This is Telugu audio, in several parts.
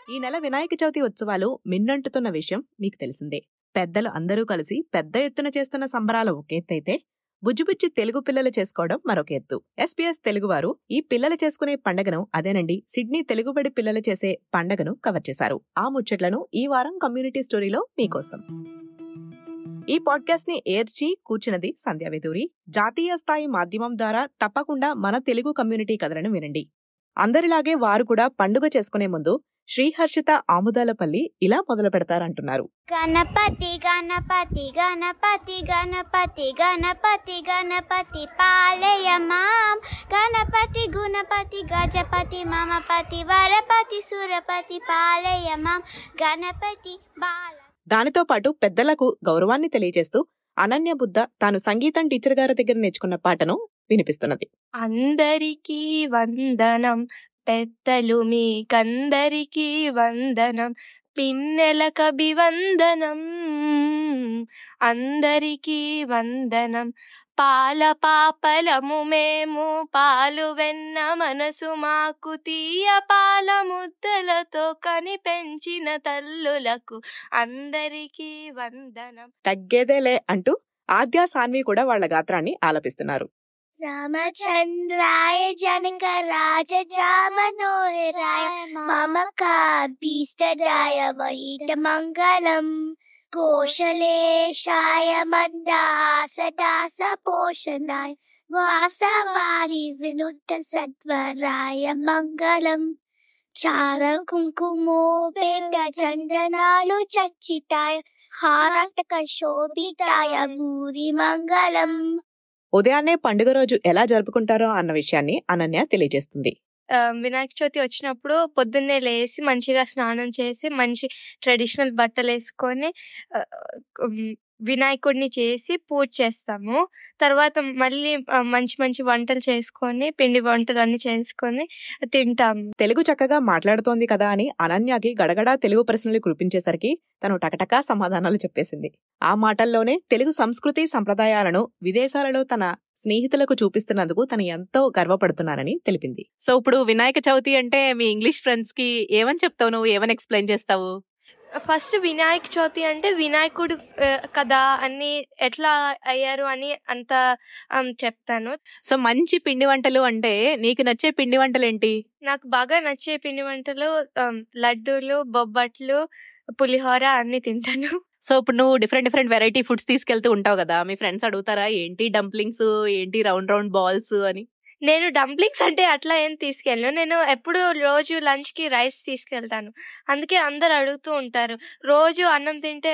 ఈ నెల వినాయక చవితి ఉత్సవాలు మిన్నంటుతున్న విషయం మీకు తెలిసిందే పెద్దలు అందరూ కలిసి పెద్ద ఎత్తున చేస్తున్న సంబరాలు ఒక ఎత్తైతే బుజ్జిబుజ్జి తెలుగు పిల్లలు చేసుకోవడం మరొక ఎత్తు ఎస్పీఎస్ తెలుగువారు ఈ పిల్లలు చేసుకునే పండగను అదేనండి సిడ్నీ తెలుగుబడి పిల్లలు చేసే పండగను కవర్ చేశారు ఆ ముచ్చట్లను ఈ వారం కమ్యూనిటీ స్టోరీలో మీకోసం ఈ పాడ్కాస్ట్ ని ఏర్చి కూర్చున్నది సంధ్యావేదూరి జాతీయ స్థాయి మాధ్యమం ద్వారా తప్పకుండా మన తెలుగు కమ్యూనిటీ కథలను వినండి అందరిలాగే వారు కూడా పండుగ చేసుకునే ముందు శ్రీహర్షిత ఆముదాలపల్లి ఇలా మొదలు పెడతారంటున్నారు గణపతి గణపతి గణపతి గణపతి గణపతి గణపతి పాలయ మాం గణపతి గుణపతి గజపతి మమపతి వరపతి సురపతి పాలయ మాం గణపతి బాల దానితో పాటు పెద్దలకు గౌరవాన్ని తెలియజేస్తూ అనన్య బుద్ధ తాను సంగీతం టీచర్ గారి దగ్గర నేర్చుకున్న పాటను వినిపిస్తున్నది అందరికీ వందనం పెద్దలు మీకందరికీ వందనం పిన్నెలకు అభివందనం అందరికీ వందనం పాల పాపలము మేము పాలు వెన్న మనసు మాకు తీయ పాల ముద్దలతో కని పెంచిన తల్లులకు అందరికీ వందనం తగ్గేదేలే అంటూ ఆద్య సాన్వి కూడా వాళ్ళ గాత్రాన్ని ఆలపిస్తున్నారు రామచంద్రాయ జనక రాజ మనోహరాయ మమ కాభీష్టదాయ మహిత మంగళం కోశలేశాయ మందాసదాస పోషణాయ వాసవారి వినుత సత్వరాయ మంగళం చార కుంకుమోపేత చందనాలు చచ్చితాయ హారటక శోభితాయ భూరి మంగళం ఉదయాన్నే పండుగ రోజు ఎలా జరుపుకుంటారో అన్న విషయాన్ని అనన్య తెలియజేస్తుంది ఆ, వినాయక చవితి వచ్చినప్పుడు పొద్దున్నే లేసి మంచిగా స్నానం చేసి మంచి ట్రెడిషనల్ బట్టలు వేసుకొని ఆ, ఉమ్, వినాయకుడిని చేసి పూజ చేస్తాము తర్వాత మళ్ళీ ఆ, మంచి మంచి వంటలు చేసుకొని పిండి వంటలు అన్ని చేసుకొని తింటాము తెలుగు చక్కగా మాట్లాడుతోంది కదా అని అనన్యకి గడగడా తెలుగు ప్రశ్నలు కురిపించేసరికి తను టకటకా సమాధానాలు చెప్పేసింది ఆ మాటల్లోనే తెలుగు సంస్కృతి సంప్రదాయాలను విదేశాలలో తన స్నేహితులకు చూపిస్తున్నందుకు తను ఎంతో గర్వపడుతున్నానని తెలిపింది సో ఇప్పుడు వినాయక చవితి అంటే మీ ఇంగ్లీష్ ఫ్రెండ్స్ కి ఏమని చెప్తావు నువ్వు ఏమని ఎక్స్ప్లెయిన్ చేస్తావు ఫస్ట్ వినాయక చవితి అంటే వినాయకుడు ఆ, కదా అన్ని ఎట్లా అయ్యారు అని అంత ఆమ్, చెప్తాను సో మంచి పిండి వంటలు అంటే నీకు నచ్చే పిండి వంటలు ఏంటి నాకు బాగా నచ్చే పిండి వంటలు ఆమ్, లడ్డూలు బొబ్బట్లు పులిహోర అన్ని తింటాను సో ఇప్పుడు నువ్వు డిఫరెంట్ డిఫరెంట్ వెరైటీ ఫుడ్స్ తీసుకెళ్తూ ఉంటావు కదా మీ ఫ్రెండ్స్ అడుగుతారా ఏంటి డంప్లింగ్స్ ఏంటి రౌండ్ రౌండ్ బాల్స్ అని నేను డంప్లింగ్స్ అంటే అట్లా ఏం తీసుకెళ్ళను నేను ఎప్పుడు రోజు లంచ్ కి రైస్ తీసుకెళ్తాను అందుకే అందరు అడుగుతూ ఉంటారు రోజు అన్నం తింటే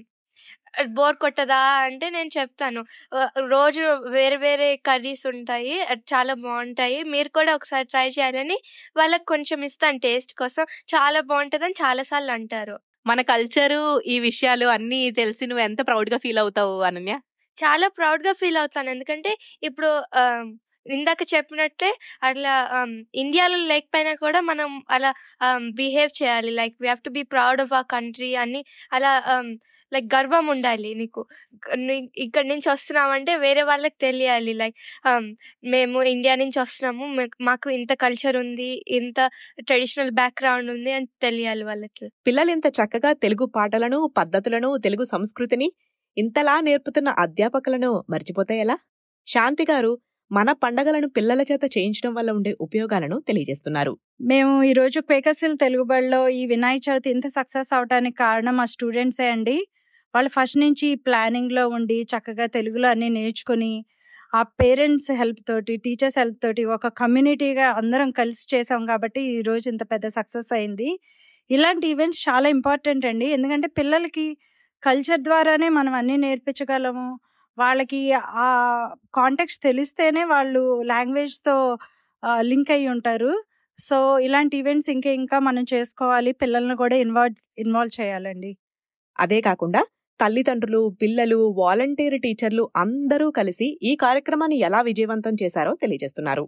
బోర్ కొట్టదా అంటే నేను చెప్తాను ఆ, రోజు వేరే వేరే కర్రీస్ ఉంటాయి అది చాలా బాగుంటాయి మీరు కూడా ఒకసారి ట్రై చేయాలని వాళ్ళకి కొంచెం ఇస్తాను టేస్ట్ కోసం చాలా బాగుంటుందని చాలా సార్లు అంటారు మన కల్చరు ఈ విషయాలు అన్ని తెలిసి నువ్వు ఎంత ప్రౌడ్ గా ఫీల్ అవుతావు అనన్య చాలా ప్రౌడ్ గా ఫీల్ అవుతాను ఎందుకంటే ఇప్పుడు ఆ, ఇందాక చెప్పినట్టే అట్లా ఆమ్, ఇండియాలో లేకపోయినా కూడా మనం అలా బిహేవ్ చేయాలి like we have to be proud of our country అని అలా లైక్ గర్వం ఉండాలి నీకు నీ- ఇక్కడ నుంచి వస్తున్నామంటే వేరే వాళ్ళకి తెలియాలి లైక్ మేము ఇండియా నుంచి వస్తున్నాము మాకు- మాకు ఇంత కల్చర్ ఉంది ఇంత ట్రెడిషనల్ బ్యాక్గ్రౌండ్ ఉంది అని తెలియాలి వాళ్ళకి పిల్లలు ఇంత చక్కగా తెలుగు పాటలను పద్ధతులను తెలుగు సంస్కృతిని ఇంతలా నేర్పుతున్న అధ్యాపకులను మర్చిపోతే ఎలా శాంతి గారు మన పండగలను పిల్లల చేత చేయించడం వల్ల ఉండే ఉపయోగాలను తెలియజేస్తున్నారు మేము ఈరోజు క్వేకసిల్ తెలుగు బడిలో ఈ వినాయక చవితి ఇంత సక్సెస్ అవడానికి కారణం మా స్టూడెంట్సే అండి వాళ్ళు ఫస్ట్ నుంచి ప్లానింగ్ లో ఉండి చక్కగా తెలుగులో అన్ని నేర్చుకుని ఆ పేరెంట్స్ హెల్ప్ తోటి టీచర్స్ హెల్ప్ తోటి ఒక కమ్యూనిటీగా అందరం కలిసి చేసాం కాబట్టి ఈ రోజు ఇంత పెద్ద సక్సెస్ అయింది ఇలాంటి ఈవెంట్స్ చాలా ఇంపార్టెంట్ అండి ఎందుకంటే పిల్లలకి కల్చర్ ద్వారానే మనం అన్ని నేర్పించగలము వాళ్ళకి ఆ కాంటాక్ట్స్ తెలిస్తేనే వాళ్ళు లాంగ్వేజ్తో లింక్ అయి ఉంటారు సో ఇలాంటి ఈవెంట్స్ ఇంకా ఇంకా మనం చేసుకోవాలి పిల్లల్ని కూడా ఇన్వాల్వ్ ఇన్వాల్వ్ చేయాలండి అదే కాకుండా తల్లిదండ్రులు పిల్లలు వాలంటీర్ టీచర్లు అందరూ కలిసి ఈ కార్యక్రమాన్ని ఎలా విజయవంతం చేశారో తెలియజేస్తున్నారు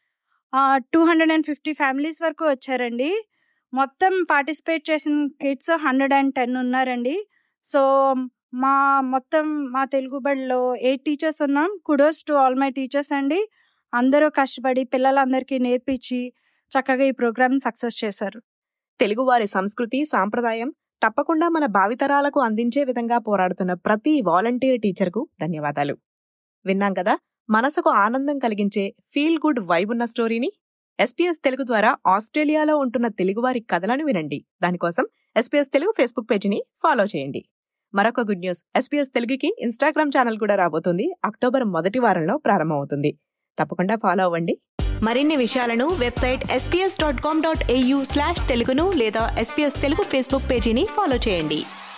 two hundred and fifty families వరకు వచ్చారండి మొత్తం పార్టిసిపేట్ చేసిన కిడ్స్ హండ్రెడ్ అండ్ టెన్ ఉన్నారండి సో మా మొత్తం మా తెలుగు బడిలో ఎయిట్ టీచర్స్ ఉన్నాం kudos to all my teachers అండి అందరూ కష్టపడి పిల్లలందరికీ నేర్పించి చక్కగా ఈ ప్రోగ్రామ్ సక్సెస్ చేశారు తెలుగువారి సంస్కృతి సాంప్రదాయం తప్పకుండా మన భావితరాలకు అందించే విధంగా పోరాడుతున్న ప్రతి వాలంటీర్ టీచర్కు ధన్యవాదాలు విన్నాం కదా మనసుకు ఆనందం కలిగించే ఫీల్ గుడ్ వైబ్ ఉన్న స్టోరీని ఎస్పీఎస్ తెలుగు ద్వారా ఆస్ట్రేలియాలో ఉంటున్న తెలుగువారి కథలను వినండి దానికోసం ఎస్పీఎస్ తెలుగు ఫేస్బుక్ పేజీని ఫాలో చేయండి మరొక గుడ్ న్యూస్ ఎస్పీఎస్ తెలుగుకి ఇన్స్టాగ్రామ్ ఛానల్ కూడా రాబోతుంది అక్టోబర్ మొదటి వారంలో ప్రారంభమవుతుంది తప్పకుండా ఫాలో అవ్వండి మరిన్ని విషయాలను website SBS dot com dot AU slash తెలుగును లేదా ఎస్పీఎస్ తెలుగు ఫేస్బుక్ పేజీని ఫాలో చేయండి